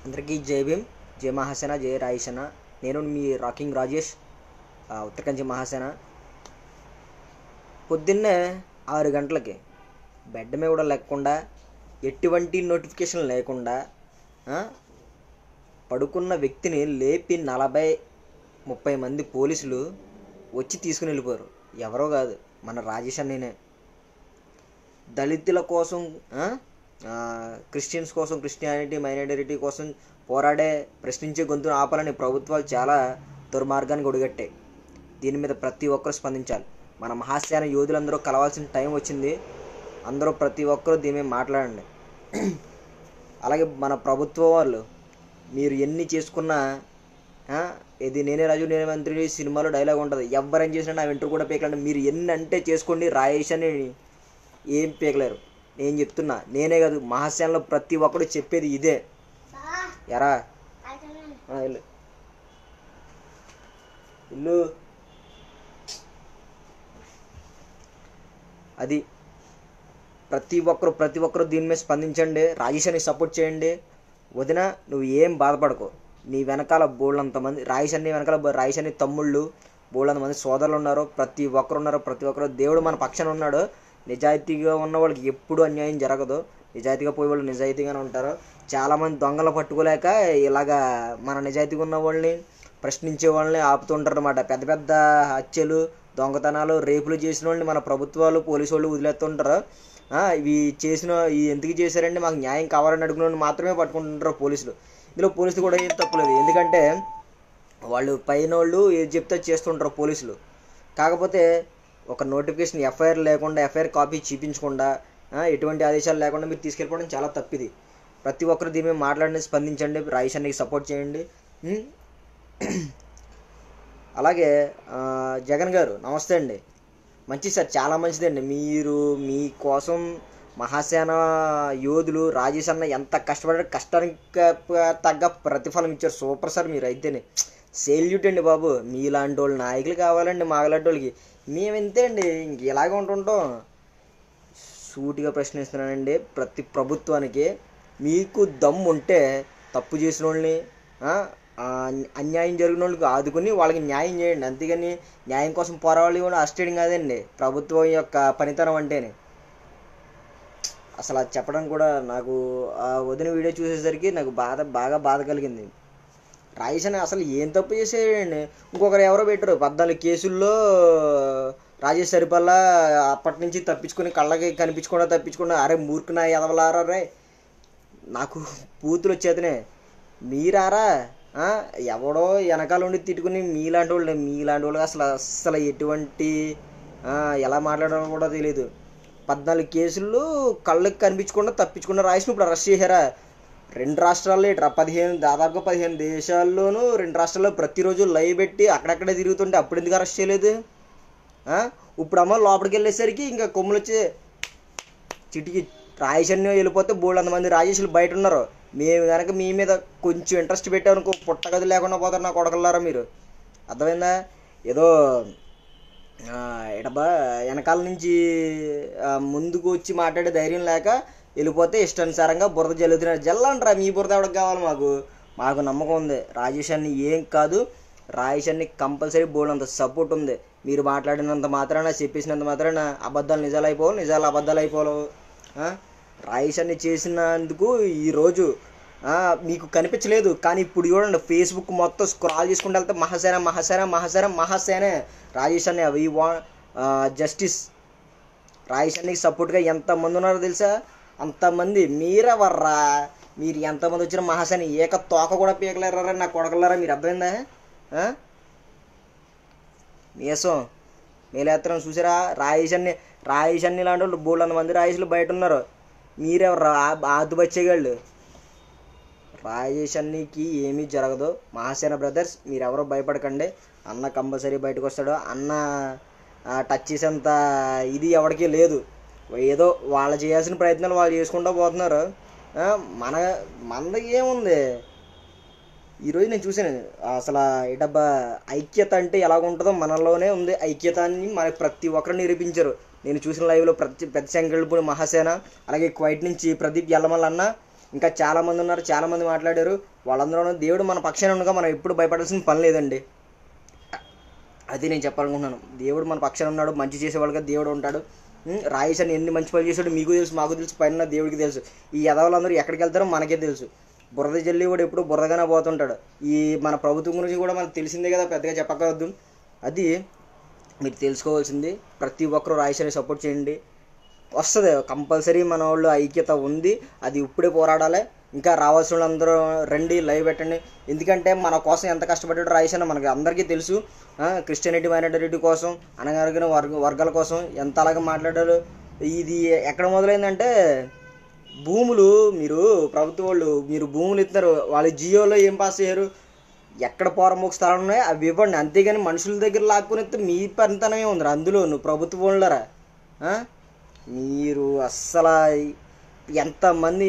అందరికీ జై భీమ్ జై మహాసేన జై రాయిసేన నేను మీ రాకింగ్ రాజేష్ ఆ, ఉత్తరకంచి మహాసేన పొద్దున్నే ఆరు గంటలకి బెడ్ మీద కూడా లేకుండా ఎటువంటి నోటిఫికేషన్ లేకుండా ఆ, పడుకున్న వ్యక్తిని లేపి నలభై ముప్పై మంది పోలీసులు వచ్చి తీసుకుని వెళ్ళిపోయారు ఎవరో కాదు మన రాజేష్ అన్ననే దళితుల కోసం ఆ, ఆ, క్రిస్టియన్స్ కోసం క్రిస్టియానిటీ మైనారిటీ కోసం పోరాడే ప్రశ్నించే గొంతును ఆపాలని ప్రభుత్వాలు చాలా దుర్మార్గానికి ఒడిగట్టాయి దీని మీద ప్రతి ఒక్కరు స్పందించాలి మన మహాసేన యోధులందరూ కలవాల్సిన టైం వచ్చింది అందరూ ప్రతి ఒక్కరూ దీని మీద మాట్లాడండి అలాగే మన ప్రభుత్వం వాళ్ళు మీరు ఎన్ని చేసుకున్నా ఆ, ఇది నేనే రాజు నేనే మంత్రి సినిమాలో డైలాగ్ ఉంటుంది ఎవరేం చేసినా నా వెంట్రు కూడా పీకలండి మీరు ఎన్ని అంటే చేసుకోండి రాయేష్ అని ఏం పీకలేరు నేను చెప్తున్నా నేనే కాదు మహాసేనలో ప్రతి ఒక్కడు చెప్పేది ఇదే ఎరా ఆ, వెళ్ళు ఇల్లు అది ప్రతి ఒక్కరు ప్రతి ఒక్కరు దీని మీద స్పందించండి రాజేశానికి సపోర్ట్ చేయండి వదిన నువ్వు ఏం బాధపడకు నీ వెనకాల బోళ్ళంత మంది రాజేశాన్ని వెనకాల బ- రాజేశాన్ని తమ్ముళ్ళు బోళ్ళంత మంది సోదరులు ఉన్నారు ప్రతి ఒక్కరు ఉన్నారు ప్రతి ఒక్కరు దేవుడు మన పక్షాన ఉన్నాడు నిజాయితీగా ఉన్న వాళ్ళకి ఎప్పుడు అన్యాయం జరగదు నిజాయితీగా పోయే వాళ్ళు నిజాయితీగానే ఉంటారు చాలామంది దొంగలు పట్టుకోలేక ఇలాగా మన నిజాయితీగా ఉన్న వాళ్ళని ప్రశ్నించే వాళ్ళని ఆపుతుంటారు అనమాట పెద్ద పెద్ద హత్యలు దొంగతనాలు రేపులు చేసిన వాళ్ళని మన ప్రభుత్వాలు పోలీసు వాళ్ళు వదిలేస్తుంటారు ఆ, ఇవి చేసిన ఈ ఎందుకు చేశారంటే మాకు న్యాయం కావాలని అడుగున వాళ్ళని మాత్రమే పట్టుకుంటుంటారు పోలీసులు ఇందులో పోలీసులు కూడా ఏం తప్పులేదు ఎందుకంటే వాళ్ళు పైన వాళ్ళు ఏది చెప్తే అది చేస్తుంటారు పోలీసులు కాకపోతే ఒక నోటిఫికేషన్ ఎఫ్ఐఆర్ లేకుండా ఎఫ్ఐఆర్ కాపీ చూపించకుండా ఆ, ఎటువంటి ఆదేశాలు లేకుండా మీరు తీసుకెళ్ళిపోవడం చాలా తప్పిది ప్రతి ఒక్కరు దీని మీద మాట్లాడండి స్పందించండి రాయిషానికి సపోర్ట్ చేయండి ఉం? అలాగే ఆ, జగన్ గారు నమస్తే అండి మంచిది సార్ చాలా మంచిదండి మీరు మీకోసం మహాసేన యోధులు రాజేష్ అన్న ఎంత కష్టపడారు కష్టానికి తగ్గ ప్రతిఫలం ఇచ్చారు సూపర్ సార్ మీరు అయితేనే సెల్యూట్ అండి బాబు మీలాంటి వాళ్ళు నాయకులు కావాలండి మాగలాంటి వాళ్ళకి మేము ఇంతే అండి ఇంక ఇలాగే ఉంటుంటాం సూటిగా ప్రశ్నిస్తున్నానండి ప్రతి ప్రభుత్వానికి మీకు దమ్ము ఉంటే తప్పు చేసిన వాళ్ళని ఆ, ఆ, అన్యాయం జరిగిన వాళ్ళకి ఆదుకుని వాళ్ళకి న్యాయం చేయండి అంతేగాని న్యాయం కోసం పోరాడాలి కూడా అస్టేయడం కాదండి ప్రభుత్వం యొక్క పనితనం అంటేనే అసలు అది చెప్పడం కూడా నాకు ఆ వదిన వీడియో చూసేసరికి నాకు బాధ బాగా బాధ కలిగింది రాజేష్ అని అసలు ఏం తప్పు చేసేయండి ఇంకొకరు ఎవరో పెట్టారు పద్నాలుగు కేసుల్లో రాజేష్ సరిపల్లా అప్పటి నుంచి తప్పించుకొని కళ్ళకి కనిపించకుండా తప్పించకుండా అరే మూర్ఖన ఎదవలారా రే నాకు పూతులు వచ్చేతనే మీరారా ఆ, ఎవడో వెనకాల ఉండి తిట్టుకుని మీలాంటి వాళ్ళు మీలాంటి వాళ్ళు అసలు అసలు ఎటువంటి ఆ, ఎలా మాట్లాడాలో కూడా తెలియదు పద్నాలుగు కేసుల్లో కళ్ళకి కనిపించకుండా తప్పించకుండా రాసిన ఇప్పుడు అరెస్ట్ చేశారా రెండు రాష్ట్రాల్లో ఇట్లా పదిహేను దాదాపుగా పదిహేను దేశాల్లోనూ రెండు రాష్ట్రాల్లో ప్రతిరోజు లైవ్ పెట్టి అక్కడక్కడే తిరుగుతుంటే అప్పుడు ఎందుకు అరెస్ట్ చేయలేదు ఆ? ఇప్పుడు అమ్మ లోపలికి వెళ్ళేసరికి ఇంకా కొమ్ములు వచ్చి చిటికి రాజేషన్ని వెళ్ళిపోతే బోళ్ళంత మంది రాజేషులు బయట ఉన్నారు మేము కనుక మీ మీద కొంచెం ఇంట్రెస్ట్ పెట్టామనుకో పుట్టగది లేకుండా పోతారు నా కొడకల్లారా మీరు అర్థమైందా ఏదో ఆ, ఎడబా వెనకాల నుంచి ఆ, ముందుకు వచ్చి మాట్లాడే ధైర్యం లేక వెళ్ళిపోతే ఇష్టానుసారంగా బురద జల్లుతున్నారు జల్లంటారా మీ బురద ఎవరికి కావాలి మాకు మాకు నమ్మకం ఉంది రాజేష్ అన్ని ఏం కాదు రాజేష్ అన్ని కంపల్సరీ బోర్డు అంత సపోర్ట్ ఉంది మీరు మాట్లాడినంత మాత్రాన చెప్పేసినంత మాత్రాన అబద్ధాలు నిజాలు అయిపోవు నిజాలు అబద్ధాలు అయిపోవు ఆ? రాజేష్ అన్ని చేసినందుకు ఈరోజు ఆ, మీకు కనిపించలేదు కానీ ఇప్పుడు చూడండి ఫేస్బుక్ మొత్తం స్క్రాల్ చేసుకుంటూ వెళ్తే మహాసేన మహాసేన మహాసేన మహాసేనే రాజేష్ అనే వి వా జస్టిస్ రాజేష్ అన్నకి సపోర్ట్గా ఎంతమంది ఉన్నారో తెలుసా అంతమంది మీరెవర్రా మీరు ఎంతమంది వచ్చిన మహాసేన ఏక తోక కూడా పీకలేరా నా కొడకలేరా మీరు అర్థమైందా ఆ? మీసం మేలేత్తరం చూసారా రాయేష్ అన్ని రాయేష్ అన్ని లాంటి వాళ్ళు బోళ్ళంత మంది రాయేష్లు బయట ఉన్నారు మీరెవర్రా ఆదు బచ్చేగాళ్ళు రాజేష్ అన్నికి ఏమీ జరగదు మహాసేన బ్రదర్స్ మీరెవరో భయపడకండి అన్న కంపల్సరీ బయటకు వస్తాడు అన్న ఆ, టచ్ చేసేంత ఇది ఎవరికీ లేదు ఏదో వాళ్ళు చేయాల్సిన ప్రయత్నాలు వాళ్ళు చేసుకుంటూ పోతున్నారు ఆ, మన మనది ఏముంది ఈరోజు నేను చూసాను అసలు ఇటబ్బా ఐక్యత అంటే ఎలాగుంటుందో మనలోనే ఉంది ఐక్యత అని మనకి ప్రతి ఒక్కరు నిరూపించారు నేను చూసిన లైవ్లో ప్రతి పెద్ద శంకరుడిపూడి మహాసేన అలాగే క్వైట్ నుంచి ప్రదీప్ ఎల్లమల్ అన్న ఇంకా చాలా మంది ఉన్నారు చాలా మంది మాట్లాడారు వాళ్ళందరూ దేవుడు మన పక్షాన ఉండగా మనం ఎప్పుడు భయపడాల్సిన పని లేదండి అది నేను చెప్పాలనుకుంటున్నాను దేవుడు మన పక్షాన ఉన్నాడు మంచి చేసేవాళ్ళుగా దేవుడు ఉంటాడు ఉం, రాయేష్ అని ఎన్ని మంచి పనులు చేశాడు మీకు తెలుసు మాకు తెలుసు పైన ఉన్న దేవుడికి తెలుసు ఈ యదవులందరూ ఎక్కడికి వెళ్తారో మనకే తెలుసు బురద జల్లి కూడా ఎప్పుడు బురదగానే పోతుంటాడు ఈ మన ప్రభుత్వం గురించి కూడా మనకు తెలిసిందే కదా పెద్దగా చెప్పకవద్దు అది మీరు తెలుసుకోవాల్సింది ప్రతి ఒక్కరూ రాయేష్ని సపోర్ట్ చేయండి వస్తుంది కంపల్సరీ మన వాళ్ళు ఐక్యత ఉంది అది ఇప్పుడే పోరాడాలి ఇంకా రావాల్సిన వాళ్ళందరూ రండి లైవ్ పెట్టండి ఎందుకంటే మన కోసం ఎంత కష్టపడ్డాడో రాయేష్ అన్న మనకి అందరికీ తెలుసు ఆ, క్రిస్టియానిటీ మైనారిటీ కోసం అనగారిన వర్గ వర్గాల కోసం ఎంత అలాగే మాట్లాడారు ఇది ఎక్కడ మొదలైందంటే భూములు మీరు ప్రభుత్వ వాళ్ళు మీరు భూములు ఇస్తున్నారు వాళ్ళు జియోలో ఏం పాస్ చేయరు ఎక్కడ పోరమోక స్థలాలు ఉన్నాయో అవి ఇవ్వండి అంతేగాని మనుషుల దగ్గర లాక్కుని ఇస్తే మీ పనితనమే ఉంది అందులో నువ్వు ప్రభుత్వ వాళ్ళరా ఆ? మీరు అస్సలు ఎంతమంది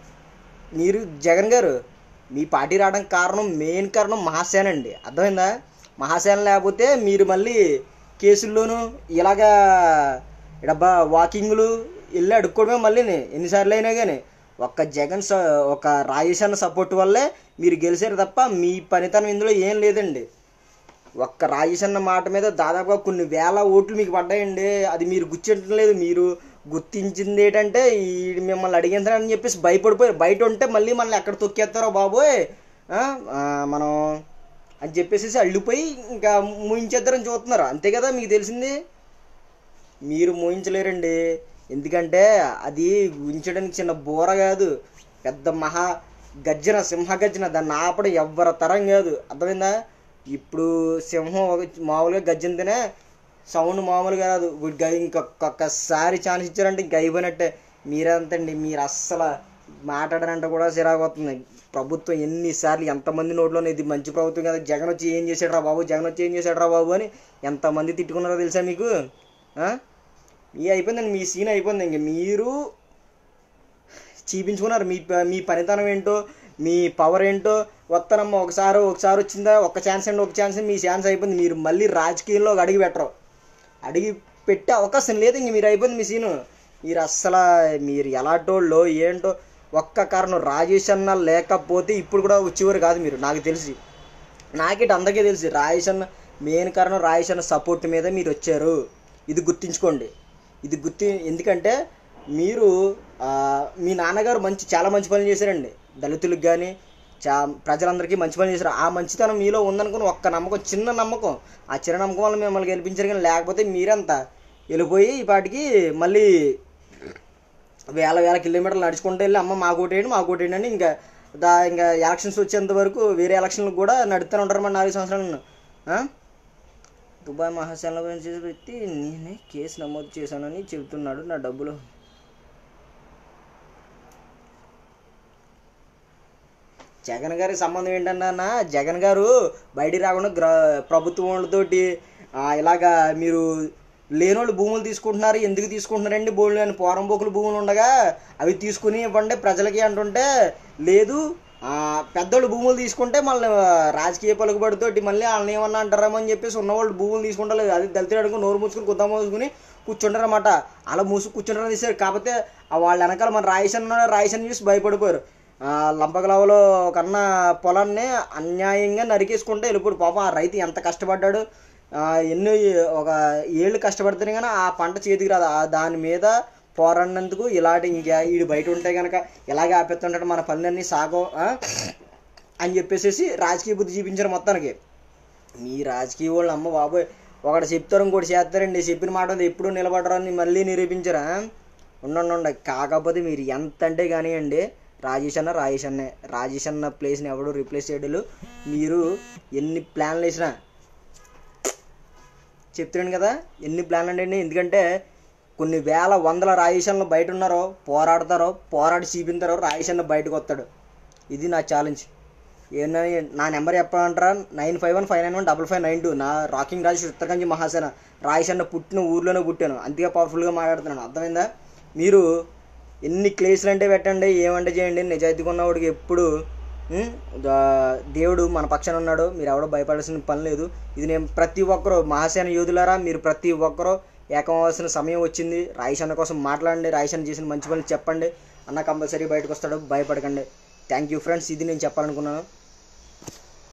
మీరు జగన్ గారు మీ పార్టీ రావడానికి కారణం మెయిన్ కారణం మహాసేన అండి అర్థమైందా మహాసేన లేకపోతే మీరు మళ్ళీ కేసుల్లోనూ ఇలాగా డబ్బా వాకింగ్లు వెళ్ళి అడుక్కోవడమే మళ్ళీ ఎన్నిసార్లు అయినా కానీ ఒక్క జగన్ స- ఒక రాజేష్ అన్న సపోర్ట్ వల్లే మీరు గెలిచారు తప్ప మీ పనితనం ఇందులో ఏం లేదండి ఒక్క రాజేష్ అన్న మాట మీద దాదాపుగా కొన్ని వేల ఓట్లు మీకు పడ్డాయండి అది మీరు గుర్తించడం లేదు మీరు గుర్తించింది ఏంటంటే ఈ మిమ్మల్ని అడిగిందని చెప్పేసి భయపడిపోయారు బయట ఉంటే మళ్ళీ మనల్ని ఎక్కడ తొక్కేస్తారో బాబోయ్ ఆ, ఆ, మనం అని చెప్పేసి అల్లిపోయి ఇంకా ముయించేద్దారని చూస్తున్నారు అంతే కదా మీకు తెలిసింది మీరు మోయించలేరండి ఎందుకంటే అది ఉంచడానికి చిన్న బోర కాదు పెద్ద మహా గర్జన సింహ గర్జన దాన్ని ఆపడం ఎవ్వరి తరం కాదు అర్థమైందా ఇప్పుడు సింహం ఒక మామూలుగా గర్జనతోనే సౌండ్ మామూలుగా రాదు ఇప్పుడు గ- ఇంకొకసారి ఛాన్స్ ఇచ్చారంటే ఇంక అయిపోయినట్టే మీరంతండి మీరు అస్సలు మాట్లాడనంటే కూడా చిరాకు వస్తుంది ప్రభుత్వం ఎన్నిసార్లు ఎంతమంది నోట్లోనే ఇది మంచి ప్రభుత్వం కదా జగన్ వచ్చి ఏం చేశాడు రా బాబు జగన్ వచ్చి ఏం చేశాడు రా బాబు అని ఎంతమంది తిట్టుకున్నారో తెలుసా మీకు ఆ? మీ అయిపోయిందండి మీ సీన్ అయిపోయింది ఇంక మీరు చూపించుకున్నారు మీ ప- మీ పనితనం ఏంటో మీ పవర్ ఏంటో వస్తానమ్మా ఒకసారి ఒకసారి వచ్చిందా ఒక ఛాన్స్ అండి ఒక ఛాన్స్ మీ ఛాన్స్ అయిపోయింది మీరు మళ్ళీ రాజకీయంలో ఒక అడిగి పెట్టరు అడిగి పెట్టే అవకాశం లేదు ఇంక మీరు అయిపోయింది మీ సీను మీరు అస్సలు మీరు ఎలాంటోళ్ళో ఏంటో ఒక్క కారణం రాజేష్ అన్న లేకపోతే ఇప్పుడు కూడా వచ్చేవారు కాదు మీరు నాకు తెలిసి నాకేటి అందరికీ తెలిసి రాజేష్ అన్న మెయిన్ కారణం రాజేష్ అన్న సపోర్ట్ మీద మీరు వచ్చారు ఇది గుర్తుంచుకోండి ఇది గుర్తి ఎందుకంటే మీరు ఆ, మీ నాన్నగారు మంచి చాలా మంచి పనులు చేశారండి దళితులకు కానీ చా ప్రజలందరికీ మంచి పనులు చేశారు ఆ మంచితనం మీలో ఉందనుకుని ఒక్క నమ్మకం చిన్న నమ్మకం ఆ చిన్న నమ్మకం వల్ల మిమ్మల్ని గెలిపించారు కానీ లేకపోతే మీరంతా వెళ్ళిపోయి ఈ పాటికి మళ్ళీ వేల వేల కిలోమీటర్లు నడుచుకుంటూ వెళ్ళి అమ్మ మా కోటేయండి మా కోటేయండి అని ఇంకా దా ఇంకా ఎలక్షన్స్ వచ్చేంత వరకు వేరే ఎలక్షన్లకు కూడా నడుస్తూనే ఉంటారు మరి నాలుగు సంవత్సరాలు ఆ? దుబాయ్ మహాశాల గురించి వ్యక్తి నేనే కేసు నమోదు చేశానని చెబుతున్నాడు నా డబ్బులు జగన్ గారి సంబంధం ఏంటన్నా జగన్ గారు బయటికి రాకుండా గ్ర ప్రభుత్వం వాళ్ళతోటి ఆ, ఇలాగా మీరు లేనోళ్ళు భూములు తీసుకుంటున్నారు ఎందుకు తీసుకుంటున్నారండి బోళ్ళు అని పోరంబోకులు భూములు ఉండగా అవి తీసుకుని ఇవ్వండి ప్రజలకి అంటుంటే లేదు ఆ, పెద్దోళ్ళు భూములు తీసుకుంటే మళ్ళీ రాజకీయ పలుకుబడితోటి మళ్ళీ వాళ్ళని ఏమన్నా అంటారేమో అని చెప్పేసి ఉన్నవాళ్ళు భూములు తీసుకుంటారు అది దళితుడు అడుగు నోరు మూసుకుని గుద్ద మూసుకుని కూర్చుంటారన్నమాట అలా మూసు కూర్చుంటారని తీసారు కాకపోతే ఆ వాళ్ళ వెనకాల మన రాయసన్ ఉన్నాడు రాయసన్ చూసి భయపడిపోయారు ఆ, లంపగలవలో కన్నా పొలాన్ని అన్యాయంగా నరికేసుకుంటే వెళ్ళిపోడు పాపం ఆ రైతు ఎంత కష్టపడ్డాడు ఆ, ఎన్నో ఏ- ఒక ఏళ్ళు కష్టపడితేనే కానీ ఆ పంట చేతికి రాదు ఆ దాని మీద పోరాడినందుకు ఇలాంటి ఇంకా వీడు బయట ఉంటే కనుక ఇలాగే ఆపేస్తుంటాడు మన పనులన్నీ సాగో ఆ? అని చెప్పేసి రాజకీయ బుద్ధి చూపించారు మొత్తానికి మీ రాజకీయ వాళ్ళు అమ్మ బాబోయ్ ఒకటి చెప్తారు ఇంకోటి చేస్తారండి చెప్పిన మాట మీద ఎప్పుడు నిలబడరు అని మళ్ళీ నిరూపించరా ఉండండి ఉండ కాకపోతే మీరు ఎంత అంటే కానివ్వండి రాజేష్ అన్న రాజేష్ అన్నే రాజేష్ అన్న ప్లేస్ని ఎవడు రీప్లేస్ చేయడలు మీరు ఎన్ని ప్లాన్లు వేసినా చెప్తున్నాను కదా ఎన్ని ప్లాన్లు అంటే ఎందుకంటే కొన్ని వేల వందల రాజేషన్లు బయట ఉన్నారో పోరాడతారో పోరాడి చూపించారో రాజేషన్న బయటకు వస్తాడు ఇది నా ఛాలెంజ్ ఏంటని నా నెంబర్ చెప్పమంటారా nine five one five nine one double five nine two నా రాకింగ్ రాజేష్ ఉత్తరకంజి మహాసేన రాజేషన్న పుట్టిన ఊర్లోనే పుట్టాను అంతగా పవర్ఫుల్గా మాట్లాడుతున్నాను అర్థమైందా మీరు ఎన్ని క్లేసులు అంటే పెట్టండి ఏమంటే చేయండి నిజాయితీగా ఉన్నవాడికి ఎప్పుడు ఉం, దా- దేవుడు మన పక్షాన ఉన్నాడు మీరు ఎవడో భయపడాల్సిన పని లేదు ఇది నేను ప్రతి ఒక్కరు మహాసేన యోధులారా మీరు ప్రతి ఒక్కరూ ఏకం అవ్వాల్సిన సమయం వచ్చింది రాయిషన్న కోసం మాట్లాడండి రాయిషన్న చేసిన మంచి పనులు చెప్పండి అన్న కంపల్సరీ బయటకు వస్తాడు భయపడకండి థ్యాంక్ యూ ఫ్రెండ్స్ ఇది నేను చెప్పాలనుకున్నాను